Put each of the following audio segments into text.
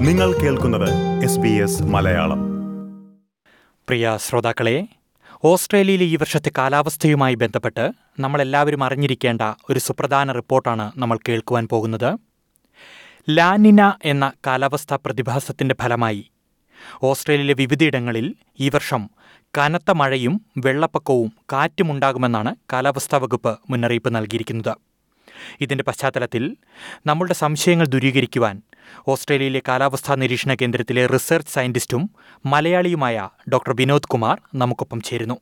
നിങ്ങൾ കേൾക്കുന്നത് S B S Malayalam പ്രിയ ശ്രോതാക്കളെ ഓസ്ട്രേലിയയിലെ ഈ വർഷത്തെ കാലാവസ്ഥയുമായി ബന്ധപ്പെട്ട് നമ്മളെല്ലാവരും അറിഞ്ഞിരിക്കേണ്ട ഒരു സുപ്രധാന റിപ്പോർട്ടാണ് നമ്മൾ കേൾക്കുവാൻ പോകുന്നത് ലാനിന എന്ന കാലാവസ്ഥാ പ്രതിഭാസത്തിന്റെ ഫലമായി ഓസ്ട്രേലിയയിലെ വിവിധയിടങ്ങളിൽ ഈ വർഷം കനത്ത മഴയും വെള്ളപ്പൊക്കവും കാറ്റുമുണ്ടാകുമെന്നാണ് കാലാവസ്ഥാ വകുപ്പ് മുന്നറിയിപ്പ് നൽകിയിരിക്കുന്നത് ഇതിന്റെ പശ്ചാത്തലത്തിൽ നമ്മളുടെ സംശയങ്ങൾ ദൂരീകരിക്കുവാൻ ഓസ്ട്രേലിയയിലെ കാലാവസ്ഥാ നിരീക്ഷണ കേന്ദ്രത്തിലെ റിസർച്ച് സയന്റിസ്റ്റും മലയാളിയുമായ ഡോക്ടർ വിനോദ് കുമാർ നമുക്കൊപ്പം ചേരുന്നു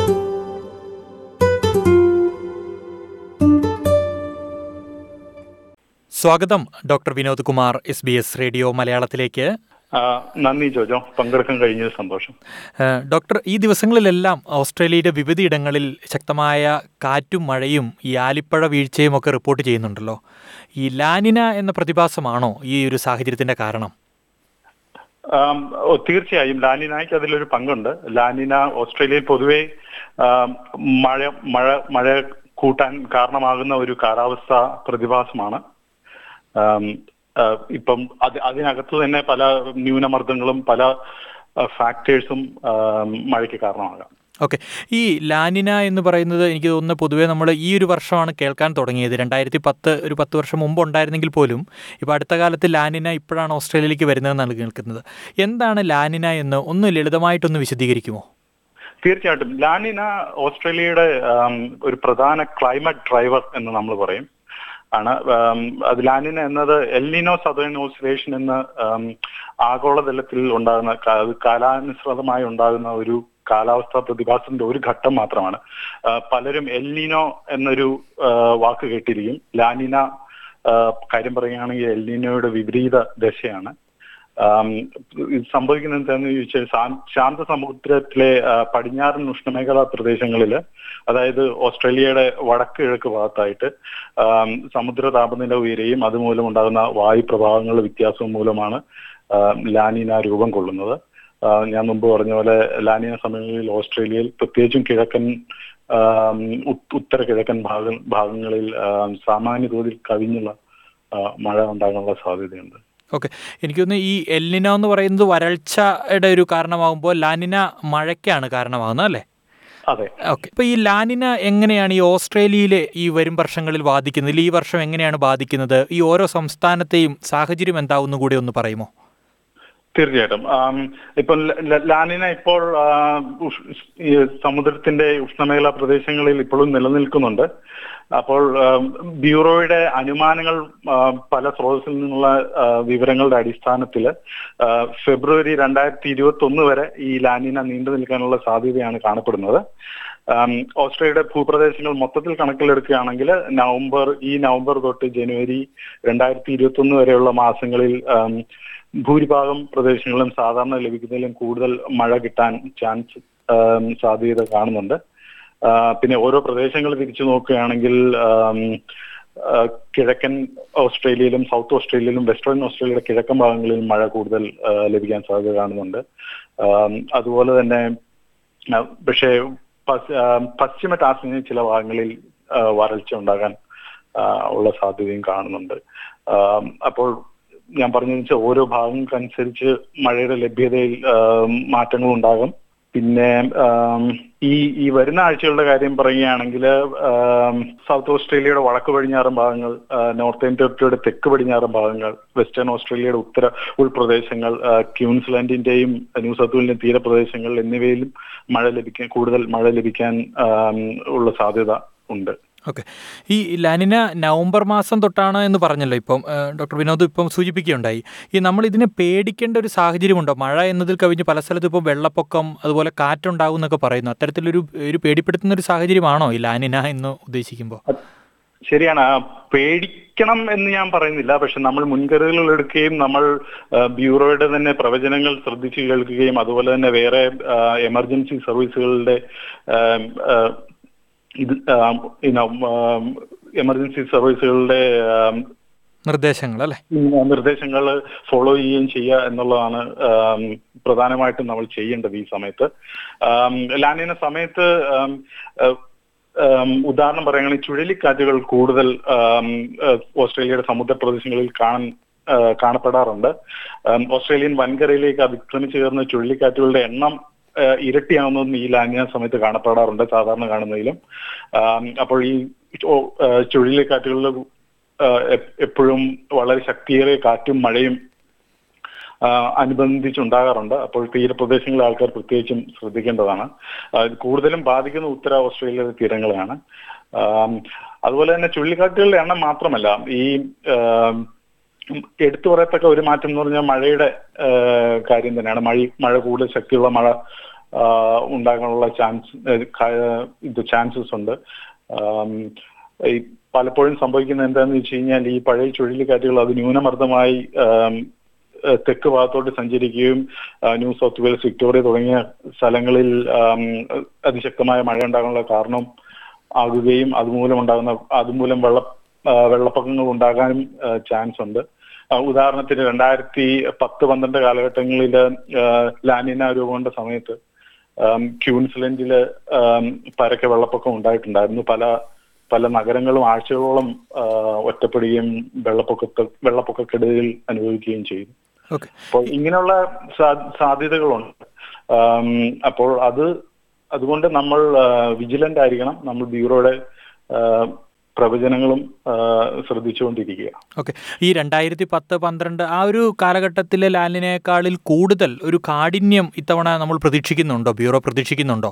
സ്വാഗതം doctor Vinod Kumar S B S radio മലയാളത്തിലേക്ക് ആ, നന്ദി ജോജോ പങ്കെടുക്കാൻ കഴിഞ്ഞത് സന്തോഷം ഏഹ്, ഡോക്ടർ ഈ ദിവസങ്ങളിലെല്ലാം ഓസ്ട്രേലിയയുടെ വിവിധയിടങ്ങളിൽ ശക്തമായ കാറ്റും മഴയും ഈ ആലിപ്പഴ വീഴ്ചയും ഒക്കെ റിപ്പോർട്ട് ചെയ്യുന്നുണ്ടല്ലോ ഈ ലാനിന എന്ന പ്രതിഭാസമാണോ ഈ ഒരു സാഹചര്യത്തിന്റെ കാരണം ആം, ഓ, തീർച്ചയായും ലാനിനായ്ക്ക് അതിലൊരു പങ്കുണ്ട് ലാനിന ഓസ്ട്രേലിയയിൽ പൊതുവെ ആം, മഴ മഴ മഴ കൂട്ടാൻ കാരണമാകുന്ന ഒരു കാലാവസ്ഥ പ്രതിഭാസമാണ് ആം, ആ, ഇപ്പം അത് അതിനകത്ത് തന്നെ പല ന്യൂനമർദ്ദങ്ങളും പല ഫാക്ടേഴ്സും മഴയ്ക്ക് കാരണമാകാം ഓക്കെ ഈ ലാനിന എന്ന് പറയുന്നത് എനിക്ക് തോന്നുന്നു പൊതുവേ നമ്മൾ ഈ ഒരു വർഷമാണ് കേൾക്കാൻ തുടങ്ങിയത് രണ്ടായിരത്തി പത്ത് ഒരു പത്ത് വർഷം മുമ്പ് ഉണ്ടായിരുന്നെങ്കിൽ പോലും ഇപ്പോൾ അടുത്ത കാലത്ത് ലാനിന ഇപ്പോഴാണ് ഓസ്ട്രേലിയയിലേക്ക് വരുന്നതെന്നാണ് കേൾക്കുന്നത് എന്താണ് ലാനിന എന്ന് ഒന്ന് ലളിതമായിട്ടൊന്ന് വിശദീകരിക്കുമോ തീർച്ചയായിട്ടും ലാനിന ഓസ്ട്രേലിയയുടെ ആം, ഒരു പ്രധാന ക്ലൈമറ്റ് ഡ്രൈവർ എന്ന് നമ്മൾ പറയും ആണ് ആം, അത് ലാനിന എന്നത് എൽനിനോ സദേൺ ഓസിലേഷൻ എന്ന ആം, ആഗോളതലത്തിൽ ഉണ്ടാകുന്ന കാ- അത് കാലാനുസൃതമായി ഉണ്ടാകുന്ന ഒരു കാലാവസ്ഥാ പ്രതിഭാസത്തിന്റെ ഒരു ഘട്ടം മാത്രമാണ് ആ, പലരും എൽനിനോ എന്നൊരു ആ, വാക്ക് കേട്ടിരിക്കും ലാനിന ആ, കാര്യം പറയുകയാണെങ്കിൽ എൽനിനോയുടെ വിപരീത ദശയാണ് ആം, ഇത് സംഭവിക്കുന്നത് എന്താണെന്ന് ചോദിച്ചാൽ ശാ- ശാന്ത സമുദ്രത്തിലെ ആ, പടിഞ്ഞാറൻ ഉഷ്ണമേഖലാ പ്രദേശങ്ങളിൽ അതായത് ഓസ്ട്രേലിയയുടെ വടക്ക് കിഴക്ക് ഭാഗത്തായിട്ട് ആം, സമുദ്ര താപനില ഉയരുകയും അതുമൂലം ഉണ്ടാകുന്ന വായു പ്രഭാവങ്ങളുടെ വ്യത്യാസവും മൂലമാണ് ആം, ലാനിന രൂപം കൊള്ളുന്നത് ആ, ഞാൻ മുമ്പ് പറഞ്ഞ പോലെ ലാനിന സമയങ്ങളിൽ ഓസ്ട്രേലിയയിൽ പ്രത്യേകിച്ചും കിഴക്കൻ ആം, ഉത്- ഉത്തര കിഴക്കൻ ഭാഗ ഭാഗങ്ങളിൽ ആം, സാമാന്യ തോതിൽ കവിഞ്ഞുള്ള ആ, മഴ ഉണ്ടാകാനുള്ള സാധ്യതയുണ്ട് ഓക്കെ എനിക്ക് തോന്നുന്നു ഈ എല്ലിന എന്ന് പറയുന്നത് വരൾച്ചയുടെ ഒരു കാരണമാകുമ്പോൾ ലാനിന മഴയ്ക്കാണ് കാരണമാകുന്നത് അല്ലേ അതെ ഓക്കെ ഇപ്പോൾ ഈ ലാനിന എങ്ങനെയാണ് ഈ ഓസ്ട്രേലിയയിലെ ഈ വരും വർഷങ്ങളിൽ ബാധിക്കുന്നത് ഇല്ല ഈ വർഷം എങ്ങനെയാണ് ബാധിക്കുന്നത് ഈ ഓരോ സംസ്ഥാനത്തെയും സാഹചര്യം എന്താവുന്നു കൂടി ഒന്ന് പറയുമോ തീർച്ചയായിട്ടും ആം, ഇപ്പം ല- ല- ലാനിന ഇപ്പോൾ ആ, ഉഷ്- ഈ സമുദ്രത്തിന്റെ ഉഷ്ണമേഖലാ പ്രദേശങ്ങളിൽ ഇപ്പോഴും നിലനിൽക്കുന്നുണ്ട് അപ്പോൾ ആം, ബ്യൂറോയുടെ അനുമാനങ്ങൾ ആ, പല സ്രോതസ്സിൽ നിന്നുള്ള ആ, വിവരങ്ങളുടെ അടിസ്ഥാനത്തിൽ ഫെബ്രുവരി രണ്ടായിരത്തി ഇരുപത്തി ഒന്ന് വരെ ഈ ലാനിന നീണ്ടു നിൽക്കാനുള്ള സാധ്യതയാണ് കാണപ്പെടുന്നത് ആം, ഓസ്ട്രേലിയയുടെ ഭൂപ്രദേശങ്ങൾ മൊത്തത്തിൽ കണക്കിലെടുക്കുകയാണെങ്കിൽ നവംബർ ഈ നവംബർ തൊട്ട് ജനുവരി രണ്ടായിരത്തി ഇരുപത്തി ഒന്ന് വരെയുള്ള മാസങ്ങളിൽ ആം, ഭൂരിഭാഗം പ്രദേശങ്ങളിലും സാധാരണ ലഭിക്കുന്നതിലും കൂടുതൽ മഴ കിട്ടാൻ ചാൻസ് ആം, സാധ്യത കാണുന്നുണ്ട് ആ, പിന്നെ ഓരോ പ്രദേശങ്ങൾ തിരിച്ചു നോക്കുകയാണെങ്കിൽ ആം, ആ, കിഴക്കൻ ഓസ്ട്രേലിയയിലും സൗത്ത് ഓസ്ട്രേലിയയിലും വെസ്റ്റേൺ ഓസ്ട്രേലിയയുടെ കിഴക്കൻ ഭാഗങ്ങളിൽ മഴ കൂടുതൽ ആ, ലഭിക്കാൻ സാധ്യത കാണുന്നുണ്ട് ആം, അതുപോലെ തന്നെ ആ, പക്ഷേ പസ്- ആ, പശ്ചിമ ടാസ്മിനിൽ ചില ഭാഗങ്ങളിൽ ആ, വരൾച്ച ഉണ്ടാകാൻ ആ, ഉള്ള സാധ്യതയും കാണുന്നുണ്ട് ആം, അപ്പോൾ ഞാൻ പറഞ്ഞതെന്ന് വെച്ചാൽ ഓരോ ഭാഗങ്ങൾക്കനുസരിച്ച് മഴയുടെ ലഭ്യതയിൽ ആം, മാറ്റങ്ങൾ ഉണ്ടാകും പിന്നെ ആം, ഈ ഈ വരുന്ന ആഴ്ചകളുടെ കാര്യം പറയുകയാണെങ്കിൽ സൗത്ത് ഓസ്ട്രേലിയയുടെ വടക്ക് പടിഞ്ഞാറൻ ഭാഗങ്ങൾ ആ, നോർത്തേൺ ടെറിട്ടറിയുടെ തെക്ക് പടിഞ്ഞാറൻ ഭാഗങ്ങൾ വെസ്റ്റേൺ ഓസ്ട്രേലിയയുടെ ഉത്തര ഉൾപ്രദേശങ്ങൾ ആ, ക്യൂൻസ്ലാൻഡിന്റെയും ന്യൂ സൗത്ത് വെയിലിന്റെയും തീരപ്രദേശങ്ങൾ എന്നിവയിലും മഴ ലഭിക്കാൻ കൂടുതൽ മഴ ലഭിക്കാൻ ആം, ഉള്ള സാധ്യത ഉണ്ട് ഓക്കെ ഈ ലാനിന നവംബർ മാസം തൊട്ടാണ് എന്ന് പറഞ്ഞല്ലോ ഇപ്പം ഏഹ്, ഡോക്ടർ വിനോദ് ഇപ്പം സൂചിപ്പിക്കുകയുണ്ടായി ഈ നമ്മൾ ഇതിനെ പേടിക്കേണ്ട ഒരു സാഹചര്യമുണ്ടോ മഴ എന്നതിൽ കവിഞ്ഞ് പല സ്ഥലത്തും ഇപ്പോൾ വെള്ളപ്പൊക്കം അതുപോലെ കാറ്റുണ്ടാകും എന്നൊക്കെ പറയുന്നു അത്തരത്തിലൊരു ഒരു പേടിപ്പെടുത്തുന്ന ഒരു സാഹചര്യമാണോ ഈ ലാനിന എന്ന് ഉദ്ദേശിക്കുമ്പോൾ ശരിയാണ് ആ, പേടിക്കണം എന്ന് ഞാൻ പറയുന്നില്ല പക്ഷെ നമ്മൾ മുൻകരുതലുകൾ എടുക്കുകയും നമ്മൾ ആ, ബ്യൂറോയുടെ തന്നെ പ്രവചനങ്ങൾ ശ്രദ്ധിച്ചു കേൾക്കുകയും അതുപോലെ തന്നെ വേറെ ആ, എമർജൻസി സർവീസുകളുടെ ആം, ആ, ഇത് എമർജൻസി സർവീസുകളുടെ ആം, നിർദ്ദേശങ്ങൾ അല്ലേ നിർദ്ദേശങ്ങൾ ഫോളോ ചെയ്യുകയും ചെയ്യുക എന്നുള്ളതാണ് ആം, പ്രധാനമായിട്ടും നമ്മൾ ചെയ്യേണ്ടത് ഈ സമയത്ത് ആം, ലാനിന സമയത്ത് ആം, ആ, ആം, ഉദാഹരണം പറയുകയാണെങ്കിൽ ചുഴലിക്കാറ്റുകൾ കൂടുതൽ ആം, ആ, ഓസ്ട്രേലിയയുടെ സമുദ്രപ്രദേശങ്ങളിൽ കാണാൻ ആ, കാണപ്പെടാറുണ്ട് ആം, ഓസ്ട്രേലിയൻ വൻകരയിലേക്ക് അതിക്രമിച്ചു കയറുന്ന ചുഴലിക്കാറ്റുകളുടെ എണ്ണം ആ, ഇരട്ടിയാവുന്നതും ഈ ലാനിന സമയത്ത് കാണപ്പെടാറുണ്ട് സാധാരണ കാണുന്നതിലും ആം, അപ്പോൾ ഈ ചു- ആ, ചുഴലിക്കാറ്റുകളിൽ ആ, എ- എപ്പോഴും വളരെ ശക്തിയേറിയ കാറ്റും മഴയും ആ, അനുബന്ധിച്ചുണ്ടാകാറുണ്ട് അപ്പോൾ തീരപ്രദേശങ്ങളിലെ ആൾക്കാർ പ്രത്യേകിച്ചും ശ്രദ്ധിക്കേണ്ടതാണ് ആ, ഇത് കൂടുതലും ബാധിക്കുന്ന ഉത്തര ഓസ്ട്രേലിയയിലെ തീരങ്ങളെയാണ് ആം, അതുപോലെ തന്നെ ചുഴലിക്കാറ്റുകളുടെ എണ്ണം മാത്രമല്ല ഈ ആം, എടുത്തു പറയത്തക്ക ഒരു മാറ്റം എന്ന് പറഞ്ഞാൽ മഴയുടെ ആ, കാര്യം തന്നെയാണ് മഴ മഴ കൂടുതൽ ശക്തിയുള്ള മഴ ആ, ഉണ്ടാകാനുള്ള ചാൻസ് ഇത് ചാൻസസ് ഉണ്ട് ആം, ഈ പലപ്പോഴും സംഭവിക്കുന്നത് എന്താണെന്ന് വെച്ച് കഴിഞ്ഞാൽ ഈ പഴയ ചുഴലിക്കാറ്റുകൾ അത് ന്യൂനമർദ്ദമായി ആം, ഏഹ് തെക്ക് ഭാഗത്തോട്ട് സഞ്ചരിക്കുകയും ആ, ന്യൂ സൗത്ത് വെയിൽസ് വിക്ടോറിയ തുടങ്ങിയ സ്ഥലങ്ങളിൽ ആം, അതിശക്തമായ മഴ ഉണ്ടാകാനുള്ള കാരണം ആകുകയും അതുമൂലം ഉണ്ടാകുന്ന അതുമൂലം വെള്ള ആ, വെള്ളപ്പൊക്കങ്ങൾ ഉണ്ടാകാനും ചാൻസ് ഉണ്ട് ആ, ഉദാഹരണത്തിന് രണ്ടായിരത്തി പത്ത് പന്ത്രണ്ട് കാലഘട്ടങ്ങളിൽ ലാനിന രൂപം കൊണ്ട സമയത്ത് ആം, ക്യൂൻസ്ലൻഡില് ആം, പരക്കെ വെള്ളപ്പൊക്കം ഉണ്ടായിട്ടുണ്ടായിരുന്നു പല പല നഗരങ്ങളും ആഴ്ചകളോളം ആ, ഒറ്റപ്പെടുകയും വെള്ളപ്പൊക്കത്തെ വെള്ളപ്പൊക്കക്കെടുതികൾ അനുഭവിക്കുകയും ചെയ്തു ഓക്കെ അപ്പോൾ ഇങ്ങനെയുള്ള സാ- സാധ്യതകളുണ്ട് ആം, അപ്പോൾ അത് അതുകൊണ്ട് നമ്മൾ വിജിലന്റ് ആയിരിക്കണം നമ്മൾ ബ്യൂറോയുടെ ആ, പ്രവചനങ്ങളും ആ, ശ്രദ്ധിച്ചുകൊണ്ടിരിക്കുക ഓക്കെ ഈ രണ്ടായിരത്തി പത്ത് പന്ത്രണ്ട് ആ ഒരു കാലഘട്ടത്തിലെ ലാലിനേക്കാളിൽ കൂടുതൽ ഒരു കാഠിന്യം ഇത്തവണ നമ്മൾ പ്രതീക്ഷിക്കുന്നുണ്ടോ ബ്യൂറോ പ്രതീക്ഷിക്കുന്നുണ്ടോ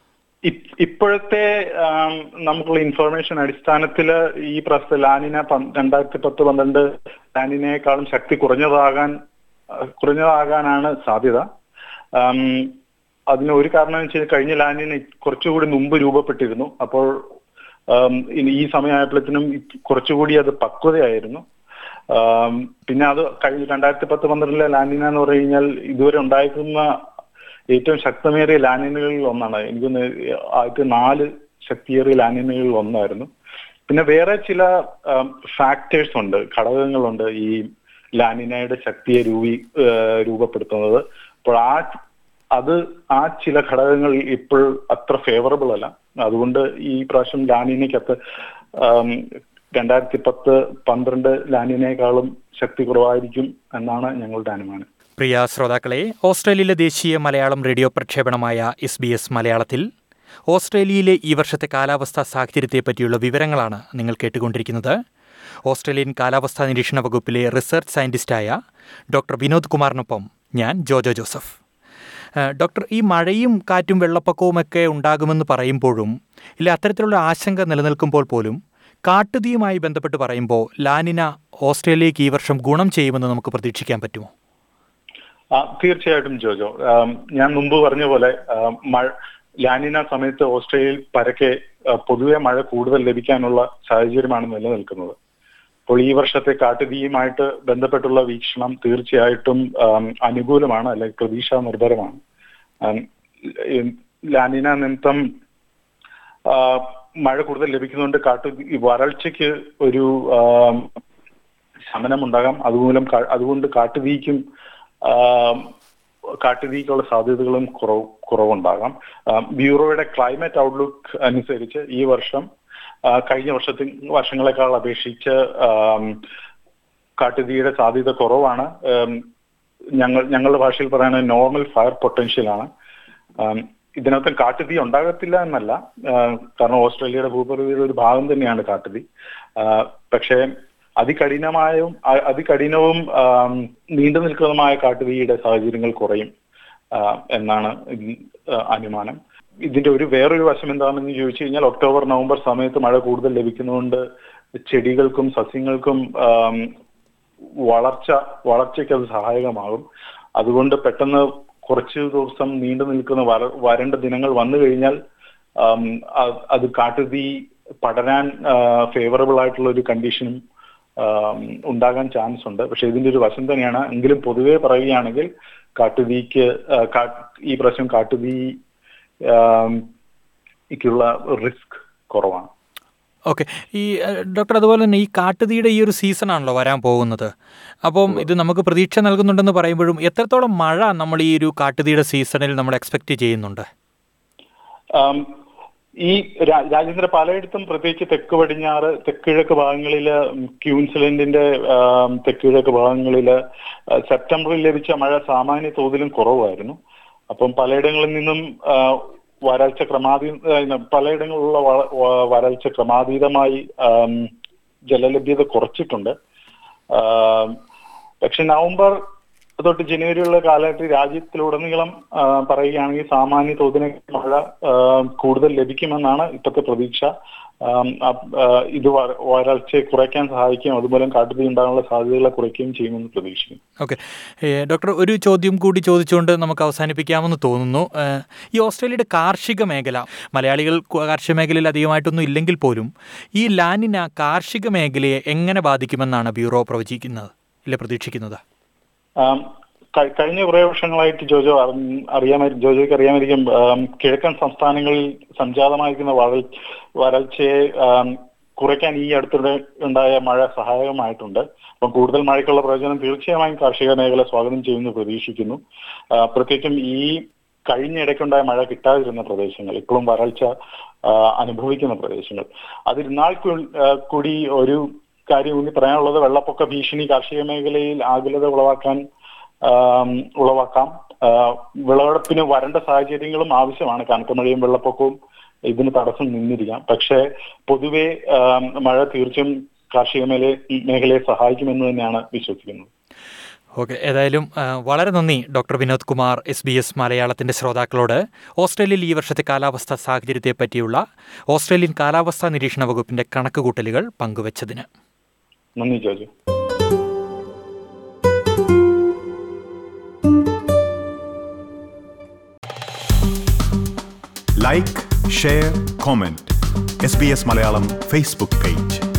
ഇ- ഇപ്പോഴത്തെ ആം, നമുക്കുള്ള ഇൻഫർമേഷൻ അടിസ്ഥാനത്തിൽ ഈ പ്രസ്ത ലാനിന പ- രണ്ടായിരത്തി പത്ത് പന്ത്രണ്ട് ലാനിനേക്കാളും ശക്തി കുറഞ്ഞതാകാൻ ആ, കുറഞ്ഞതാകാനാണ് സാധ്യത ആം, അതിന് ഒരു കാരണം എന്ന് വെച്ചാൽ കഴിഞ്ഞ ലാനിന കുറച്ചുകൂടി മുമ്പ് രൂപപ്പെട്ടിരുന്നു അപ്പോൾ ആം, ഇനി ഈ സമയമായപ്പോഴത്തേനും ഇത് കുറച്ചുകൂടി അത് പക്വതയായിരുന്നു ആം, പിന്നെ അത് കഴിഞ്ഞ രണ്ടായിരത്തി പത്ത് പന്ത്രണ്ടിലെ ലാനിന എന്ന് പറഞ്ഞു കഴിഞ്ഞാൽ ഇതുവരെ ഉണ്ടായിരിക്കുന്ന ഏറ്റവും ശക്തമേറിയ ലാനിനുകളിൽ ഒന്നാണ് എനിക്ക് തോന്നുന്നു ആദ്യത്തെ നാല് ശക്തിയേറിയ ലാനിനുകളിൽ ഒന്നായിരുന്നു പിന്നെ വേറെ ചില ഫാക്ടേഴ്സ് ഉണ്ട് ഘടകങ്ങളുണ്ട് ഈ ലാനിനയുടെ ശക്തിയെ രൂപീ ആ, രൂപപ്പെടുത്തുന്നത് അപ്പോൾ ആ അത് ആ ചില ഘടകങ്ങൾ ഇപ്പോൾ അത്ര ഫേവറബിൾ അല്ല അതുകൊണ്ട് ഈ പ്രാവശ്യം ലാനിനയ്ക്ക് അത്ര ആം, രണ്ടായിരത്തി പത്ത് പന്ത്രണ്ട് ലാനിനേക്കാളും ശക്തി കുറവായിരിക്കും എന്നാണ് ഞങ്ങളുടെ അനുമാനം പ്രിയ ശ്രോതാക്കളെ ഓസ്ട്രേലിയയിലെ ദേശീയ മലയാളം റേഡിയോ പ്രക്ഷേപണമായ എസ് ബി എസ് മലയാളത്തിൽ ഓസ്ട്രേലിയയിലെ ഈ വർഷത്തെ കാലാവസ്ഥാ സാഹചര്യത്തെപ്പറ്റിയുള്ള വിവരങ്ങളാണ് നിങ്ങൾ കേട്ടുകൊണ്ടിരിക്കുന്നത് ഓസ്ട്രേലിയൻ കാലാവസ്ഥാ നിരീക്ഷണ വകുപ്പിലെ റിസർച്ച് സയൻറ്റിസ്റ്റായ ഡോക്ടർ വിനോദ് കുമാറിനൊപ്പം ഞാൻ ജോജോ ജോസഫ് ഏഹ് ഡോക്ടർ ഈ മഴയും കാറ്റും വെള്ളപ്പൊക്കവും ഒക്കെ ഉണ്ടാകുമെന്ന് പറയുമ്പോഴും ഇല്ല അത്തരത്തിലുള്ള ആശങ്ക നിലനിൽക്കുമ്പോൾ പോലും കാട്ടുതീയുമായി ബന്ധപ്പെട്ട് പറയുമ്പോൾ ലാനിന ഓസ്ട്രേലിയക്ക് ഈ വർഷം ഗുണം ചെയ്യുമെന്ന് നമുക്ക് പ്രതീക്ഷിക്കാൻ പറ്റുമോ ആ തീർച്ചയായിട്ടും ജോജോ ആം, ഞാൻ മുമ്പ് പറഞ്ഞ പോലെ ആം, മഴ ലാനിന സമയത്ത് ഓസ്ട്രേലിയയിൽ പരക്കെ ആ, പൊതുവെ മഴ കൂടുതൽ ലഭിക്കാനുള്ള സാഹചര്യമാണ് നിലനിൽക്കുന്നത് അപ്പോൾ ഈ വർഷത്തെ കാട്ടുതീയുമായിട്ട് ബന്ധപ്പെട്ടുള്ള വീക്ഷണം തീർച്ചയായിട്ടും ആം, അനുകൂലമാണ് അല്ലെങ്കിൽ പ്രതീക്ഷാ നിർഭരമാണ് ആം, ഈ ലാനിന നിമിത്തം ആ, മഴ കൂടുതൽ ലഭിക്കുന്നുണ്ട് കാട്ടു ഈ വരൾച്ചയ്ക്ക് ഒരു ആം, ശമനമുണ്ടാകാം അതുമൂലം കാ- അതുകൊണ്ട് കാട്ടുതീക്കും ആം, കാട്ടുതീക്കുള്ള സാധ്യതകളും കുറവ് കുറവുണ്ടാകാം ആം, ബ്യൂറോയുടെ ക്ലൈമറ്റ് ഔട്ട്ലുക്ക് അനുസരിച്ച് ഈ വർഷം ആ, കഴിഞ്ഞ വർഷത്തിൽ വർഷങ്ങളെക്കാൾ അപേക്ഷിച്ച് ആം, കാട്ടുതീയുടെ സാധ്യത കുറവാണ് ആം, ഞങ്ങൾ ഞങ്ങളുടെ ഭാഷയിൽ പറയുന്നത് നോർമൽ ഫയർ പൊട്ടൻഷ്യൽ ആണ് ആം, ഇതിനകത്ത് കാട്ടുതീ ഉണ്ടാകത്തില്ല എന്നല്ല ആ, കാരണം ഓസ്ട്രേലിയയുടെ ഭൂപ്രകൃതിയുടെ ഒരു ഭാഗം തന്നെയാണ് കാട്ടുതീ ആ, പക്ഷേ അതികഠിനമായും അ- അതികഠിനവും ആം, നീണ്ടു നിൽക്കുന്നതുമായ കാട്ടുതീയുടെ സാഹചര്യങ്ങൾ കുറയും ആ, എന്നാണ് ഇതിൽ, ആ, അനുമാനം ഇതിന്റെ ഒരു വേറൊരു വശം എന്താണെന്ന് ചോദിച്ചു കഴിഞ്ഞാൽ ഒക്ടോബർ നവംബർ സമയത്ത് മഴ കൂടുതൽ ലഭിക്കുന്നതുകൊണ്ട് ചെടികൾക്കും സസ്യങ്ങൾക്കും ആം, വളർച്ച വളർച്ചയ്ക്ക് അത് സഹായകമാകും അതുകൊണ്ട് പെട്ടെന്ന് കുറച്ച് ദിവസം നീണ്ടു നിൽക്കുന്ന വര വരണ്ട ദിനങ്ങൾ വന്നു കഴിഞ്ഞാൽ ആം, അ- അത് കാട്ടുതീ പടരാൻ ഫേവറബിൾ ആയിട്ടുള്ള ഒരു കണ്ടീഷനും ആം, ഉണ്ടാകാൻ ചാൻസ് ഉണ്ട് പക്ഷെ ഇതിന്റെ ഒരു വശം തന്നെയാണ് എങ്കിലും പൊതുവെ പറയുകയാണെങ്കിൽ കാട്ടുതീക്ക് ആ, കാ- ഈ പ്രാവശ്യം കാട്ടുതീ ആം, ക്കുള്ള റിസ്ക് കുറവാണ് ഓക്കെ ഈ ഏഹ്, ഡോക്ടർ അതുപോലെ തന്നെ ഈ കാട്ടുതീയുടെ ഈ ഒരു സീസണാണല്ലോ വരാൻ പോകുന്നത് അപ്പം ഇത് നമുക്ക് പ്രതീക്ഷ നൽകുന്നുണ്ടെന്ന് പറയുമ്പോഴും എത്രത്തോളം മഴ നമ്മൾ ഈ ഒരു കാട്ടുതീയുടെ സീസണിൽ നമ്മൾ എക്സ്പെക്റ്റ് ചെയ്യുന്നുണ്ട് ആം, ഈ രാ- രാജ്യത്തിന്റെ പലയിടത്തും പ്രത്യേകിച്ച് തെക്ക് പടിഞ്ഞാറ് തെക്കിഴക്ക് ഭാഗങ്ങളില് ക്യൂൻസിലൻഡിന്റെ ആം, തെക്കിഴക്ക് ഭാഗങ്ങളില് ആ, സെപ്റ്റംബറിൽ ലഭിച്ച മഴ സാമാന്യ തോതിലും കുറവായിരുന്നു അപ്പം പലയിടങ്ങളിൽ നിന്നും ആ, വരൾച്ച ക്രമാതീ ആ, പലയിടങ്ങളിലുള്ള വ- വ- വരൾച്ച ക്രമാതീതമായി ആം, ജലലഭ്യത കുറച്ചിട്ടുണ്ട് ആം, പക്ഷെ നവംബർ തൊട്ട് ജനുവരിയുള്ള കാലഘട്ടത്തിൽ രാജ്യത്തിലുടനീളം ആ, പറയുകയാണെങ്കിൽ സാമാന്യ തോതിന് മഴ ആ, കൂടുതൽ ലഭിക്കുമെന്നാണ് ഇപ്പോഴത്തെ പ്രതീക്ഷ ആം, അപ്- ആ, ഇത് വര- വരൾച്ചയെ കുറയ്ക്കാൻ സഹായിക്കും അതുമൂലം കാട്ടുതീ ഉണ്ടാകാനുള്ള സാധ്യതകളെ കുറയ്ക്കുകയും ചെയ്യുമെന്ന് പ്രതീക്ഷിക്കുന്നു ഓക്കെ ഡോക്ടർ ഒരു ചോദ്യം കൂടി ചോദിച്ചുകൊണ്ട് നമുക്ക് അവസാനിപ്പിക്കാമെന്ന് തോന്നുന്നു ഏ, ഈ ഓസ്ട്രേലിയയുടെ കാർഷിക മേഖല മലയാളികൾ കു- കാർഷിക മേഖലയിൽ അധികമായിട്ടൊന്നും ഇല്ലെങ്കിൽ പോലും ഈ ലാനിന കാർഷിക മേഖലയെ എങ്ങനെ ബാധിക്കുമെന്നാണ് ബ്യൂറോ പ്രവചിക്കുന്നത് ഇല്ല പ്രതീക്ഷിക്കുന്നത് ആം, ക- കഴിഞ്ഞ കുറേ വർഷങ്ങളായിട്ട് ജോജോ അറി- അറിയാമായിരിക്കും ജോജോയ്ക്ക് അറിയാമായിരിക്കും ആം, കിഴക്കൻ സംസ്ഥാനങ്ങളിൽ സംജാതമായിരിക്കുന്ന വരൾ വരൾച്ചയെ ആം, കുറയ്ക്കാൻ ഈ അടുത്തിടെ ഉണ്ടായ മഴ സഹായകമായിട്ടുണ്ട് അപ്പം കൂടുതൽ മഴയ്ക്കുള്ള പ്രയോജനം തീർച്ചയായും കാർഷിക മേഖല സ്വാഗതം ചെയ്യുമെന്ന് പ്രതീക്ഷിക്കുന്നു ആ, പ്രത്യേകിച്ചും ഈ കഴിഞ്ഞ ഇടയ്ക്കുണ്ടായ മഴ കിട്ടാതിരുന്ന പ്രദേശങ്ങൾ ഇപ്പോഴും വരൾച്ച ആ, അനുഭവിക്കുന്ന പ്രദേശങ്ങൾ അതിൽ നാൾ കു- ആ, കൂടി ഒരു കാര്യം ഊന്നി പറയാനുള്ളത് വെള്ളപ്പൊക്ക ഭീഷണി കാർഷിക മേഖലയിൽ ആകുലത ഉളവാക്കാൻ ആം, ഉളവാക്കാം ആ, വിളവെടുപ്പിന് വരണ്ട സാഹചര്യങ്ങളും ആവശ്യമാണ് കനത്ത മഴയും വെള്ളപ്പൊക്കവും ഇതിന് തടസ്സം നിന്നിരിക്കാം പക്ഷേ പൊതുവെ ആം, മഴ തീർച്ചയായും കാർഷിക മേഖല മേഖലയെ സഹായിക്കുമെന്ന് തന്നെയാണ് വിശ്വസിക്കുന്നത് ഓക്കെ ഏതായാലും ആ, വളരെ നന്ദി doctor Vinod Kumar S B S മലയാളത്തിൻ്റെ ശ്രോതാക്കളോട് ഓസ്ട്രേലിയയിൽ ഈ വർഷത്തെ കാലാവസ്ഥാ സാഹചര്യത്തെ പറ്റിയുള്ള ഓസ്ട്രേലിയൻ കാലാവസ്ഥാ നിരീക്ഷണ വകുപ്പിൻ്റെ കണക്കുകൂട്ടലുകൾ പങ്കുവച്ചതിന് നന്ദി Joju like share comment S B S Malayalam Facebook page